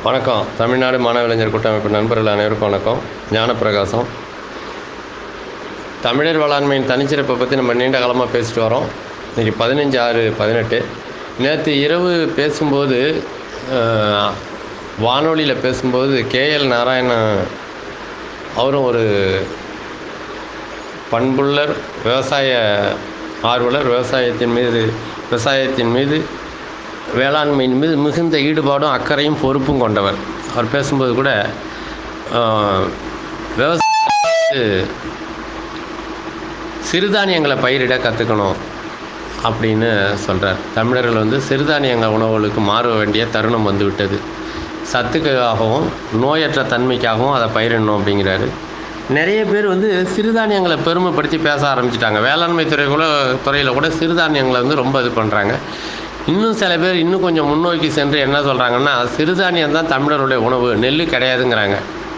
வணக்கம் தமிழ்நாடு மாணவிளைஞர் கூட்டமைப்பு நண்பர்கள் அனைவருக்கும் வணக்கம் ஞானப்பிரகாசம் தமிழர் வேளாண்மையின் தனிச்சிறப்பை பற்றி நம்ம நீண்ட காலமாக பேசிட்டு வரோம் இன்றைக்கி பதினஞ்சு ஆறு பதினெட்டு நேற்று இரவு பேசும்போது அஹ், வானொலியில் பேசும்போது கேஎல் நாராயணன் அவரும் ஒரு பண்புள்ளர் விவசாய ஆர்வலர் விவசாயத்தின் மீது விவசாயத்தின் மீது வேளாண்மையின் மீது மிகுந்த ஈடுபாடும் அக்கறையும் பொறுப்பும் கொண்டவர் அவர் பேசும்போது கூட ஆஹ், விவசாய சிறுதானியங்களை பயிரிட கற்றுக்கணும் அப்படின்னு சொல்கிறார் தமிழர்கள் வந்து சிறுதானியங்கள் உணவுகளுக்கு மாற வேண்டிய தருணம் வந்து விட்டது சத்துக்காகவும் நோயற்ற தன்மைக்காகவும் அதை பயிரிடணும் அப்படிங்கிறாரு நிறைய பேர் வந்து சிறுதானியங்களை பெருமைப்படுத்தி பேச ஆரம்பிச்சிட்டாங்க வேளாண்மை துறை கூட துறையில் கூட சிறுதானியங்களை வந்து ரொம்ப இது பண்ணுறாங்க இன்னும் சில பேர் இன்னும் கொஞ்சம் முன்னோக்கி சென்று என்ன சொல்கிறாங்கன்னா சிறுதானியம் தான் தமிழருடைய உணவு நெல் கிடையாதுங்கிறாங்க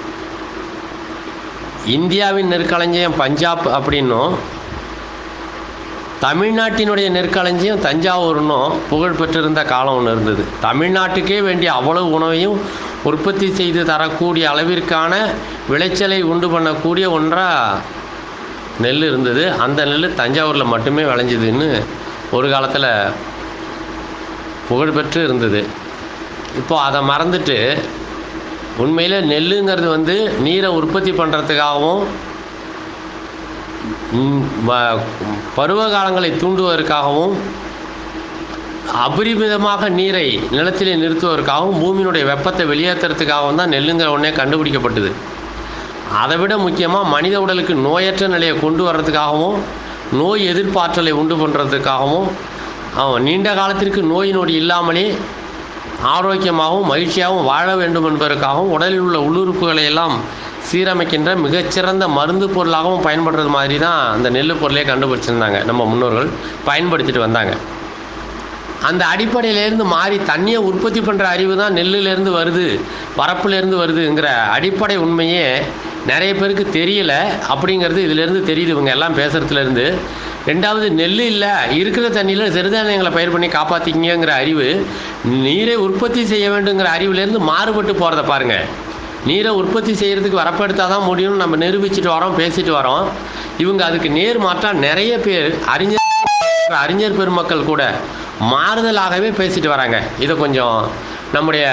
இந்தியாவின் நெற்களஞ்சியம் பஞ்சாப் அப்படின்னும் தமிழ்நாட்டினுடைய நெற்களஞ்சியம் தஞ்சாவூர்னும் புகழ் பெற்றிருந்த காலம் ஒன்று இருந்தது தமிழ்நாட்டுக்கே வேண்டிய அவ்வளவு உணவையும் உற்பத்தி செய்து தரக்கூடிய அளவிற்கான விளைச்சலை உண்டு பண்ணக்கூடிய ஒன்றாக நெல் இருந்தது அந்த நெல் தஞ்சாவூரில் மட்டுமே விளைஞ்சுதுன்னு ஒரு காலத்தில் புகழ்பெற்று இருந்தது இப்போ அதை மறந்துட்டு உண்மையில் நெல்லுங்கிறது வந்து நீரை உற்பத்தி பண்ணுறதுக்காகவும் ம், வ- பருவ காலங்களை தூண்டுவதற்காகவும் அபரிமிதமாக நீரை நிலத்திலே நிறுத்துவதற்காகவும் பூமியினுடைய வெப்பத்தை வெளியேற்றுறதுக்காகவும் தான் நெல்லுங்கிற ஒன்றே கண்டுபிடிக்கப்பட்டது அதை விட முக்கியமாக மனித உடலுக்கு நோயற்ற நிலையை கொண்டு வர்றதுக்காகவும் நோய் எதிர்ப்பாற்றலை உண்டு பண்ணுறதுக்காகவும் அவன் நீண்ட காலத்திற்கு நோய் நொடி இல்லாமலே ஆரோக்கியமாகவும் மகிழ்ச்சியாகவும் வாழ வேண்டும் என்பதற்காகவும் உடலில் உள்ள உள்ளுறுப்புகளை எல்லாம் சீரமைக்கின்ற மிகச்சிறந்த மருந்து பொருளாகவும் பயன்படுறது மாதிரி தான் அந்த நெல் பொருளே கண்டுபிடிச்சிருந்தாங்க நம்ம முன்னோர்கள் பயன்படுத்திட்டு வந்தாங்க அந்த அடிப்படையிலேருந்து மாறி தண்ணியை உற்பத்தி பண்ணுற அறிவு தான் நெல்லுலேருந்து வருது வரப்புலேருந்து வருதுங்கிற அடிப்படை உண்மையே நிறைய பேருக்கு தெரியல அப்படிங்கிறது இதிலேருந்து தெரியுது இவங்க எல்லாம் பேசுகிறதுலேருந்து ரெண்டாவது நெல் இல்லை இருக்கிற தண்ணியில் சிறுதானியங்களை பயிர் பண்ணி காப்பாற்றிக்கிங்கிற அறிவு நீரை உற்பத்தி செய்ய வேண்டுங்கிற அறிவுலேருந்து மாறுபட்டு போகிறத பாருங்கள் நீரை உற்பத்தி செய்கிறதுக்கு வரப்படுத்தால் தான் முடியும்னு நம்ம நிரூபிச்சுட்டு வரோம் பேசிட்டு வரோம் இவங்க அதுக்கு நேர் மாற்றாக நிறைய பேர் அறிஞர் அறிஞர் பெருமக்கள் கூட மாறுதலாகவே பேசிட்டு வராங்க இதை கொஞ்சம் நம்முடைய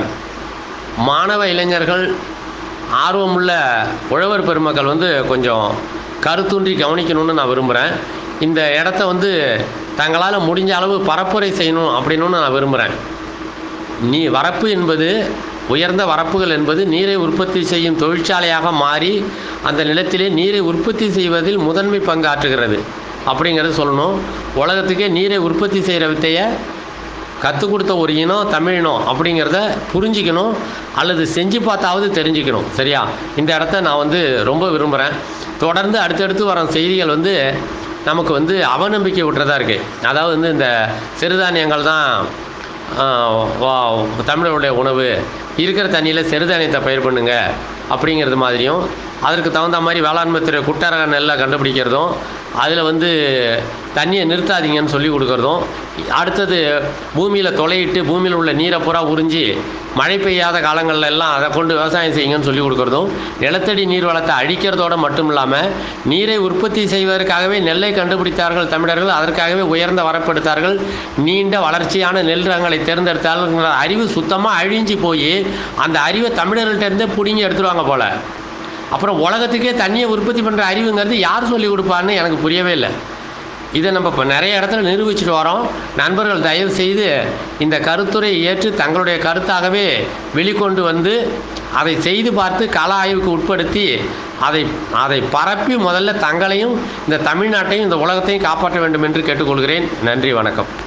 மாணவ இளைஞர்கள் ஆர்வமுள்ள உழவர் பெருமக்கள் வந்து கொஞ்சம் கருத்துன்றி கவனிக்கணும்னு நான் விரும்புகிறேன் இந்த இடத்த வந்து தங்களால் முடிஞ்ச அளவு பரப்புரை செய்யணும் அப்படின்னு நான் விரும்புகிறேன் நீ வரப்பு என்பது உயர்ந்த வரப்புகள் என்பது நீரை உற்பத்தி செய்யும் தொழிற்சாலையாக மாறி அந்த நிலத்திலே நீரை உற்பத்தி செய்வதில் முதன்மை பங்காற்றுகிறது அப்படிங்கிறத சொல்லணும் உலகத்துக்கே நீரை உற்பத்தி செய்கிற வித்தையை கற்றுக் கொடுத்த ஒரு இனம் தமிழ் இனம் அப்படிங்கிறத புரிஞ்சிக்கணும் அல்லது செஞ்சு பார்த்தாவது தெரிஞ்சுக்கணும் சரியா இந்த இடத்த நான் வந்து ரொம்ப விரும்புகிறேன் தொடர்ந்து அடுத்தடுத்து வர செய்திகள் வந்து நமக்கு வந்து அவநம்பிக்கை விட்டுறதா இருக்குது அதாவது வந்து இந்த சிறுதானியங்கள் தான் ஆஹ், வா- தமிழருடைய உணவு இருக்கிற தண்ணியில் சிறுதானியத்தை பயிர் பண்ணுங்க அப்படிங்கிறது மாதிரியும் அதற்கு தகுந்த மாதிரி வேளாண்மை துறை குட்டரக நெல்லை கண்டுபிடிக்கிறதும் அதில் வந்து தண்ணியை நிறுத்தாதீங்கன்னு சொல்லி கொடுக்கறதும் அடுத்தது பூமியில் தொலையிட்டு பூமியில் உள்ள நீரை பூரா உறிஞ்சி மழை பெய்யாத காலங்கள்ல எல்லாம் அதை கொண்டு விவசாயம் செய்யுங்கன்னு சொல்லி கொடுக்கறதும் நிலத்தடி நீர் வளத்தை அழிக்கிறதோட மட்டும் இல்லாமல் நீரை உற்பத்தி செய்வதற்காகவே நெல்லை கண்டுபிடித்தார்கள் தமிழர்கள் அதற்காகவே உயர்ந்த வரப்படுத்தார்கள் நீண்ட வளர்ச்சியான நெல் ரகங்களை தேர்ந்தெடுத்தார்கள்ங்கிற அறிவு சுத்தமாக அழிஞ்சு போய் அந்த அறிவை தமிழர்கள்ட்ட இருந்தே பிடுங்கி எடுத்துருவாங்க போல அப்புறம் உலகத்துக்கே தண்ணியை உற்பத்தி பண்ணுற அறிவுங்கிறது யார் சொல்லி கொடுப்பான்னு எனக்கு புரியவே இல்லை இதை நம்ம இப்போ நிறைய இடத்துல நிரூபிச்சுட்டு வரோம் நண்பர்கள் தயவு செய்து இந்த கருத்துரை ஏற்று தங்களுடைய கருத்தாகவே வெளிக்கொண்டு வந்து அதை செய்து பார்த்து கள ஆய்வுக்கு உட்படுத்தி அதை அதை பரப்பி முதல்ல தங்களையும் இந்த தமிழ்நாட்டையும் இந்த உலகத்தையும் காப்பாற்ற வேண்டும் என்று கேட்டுக்கொள்கிறேன் நன்றி வணக்கம்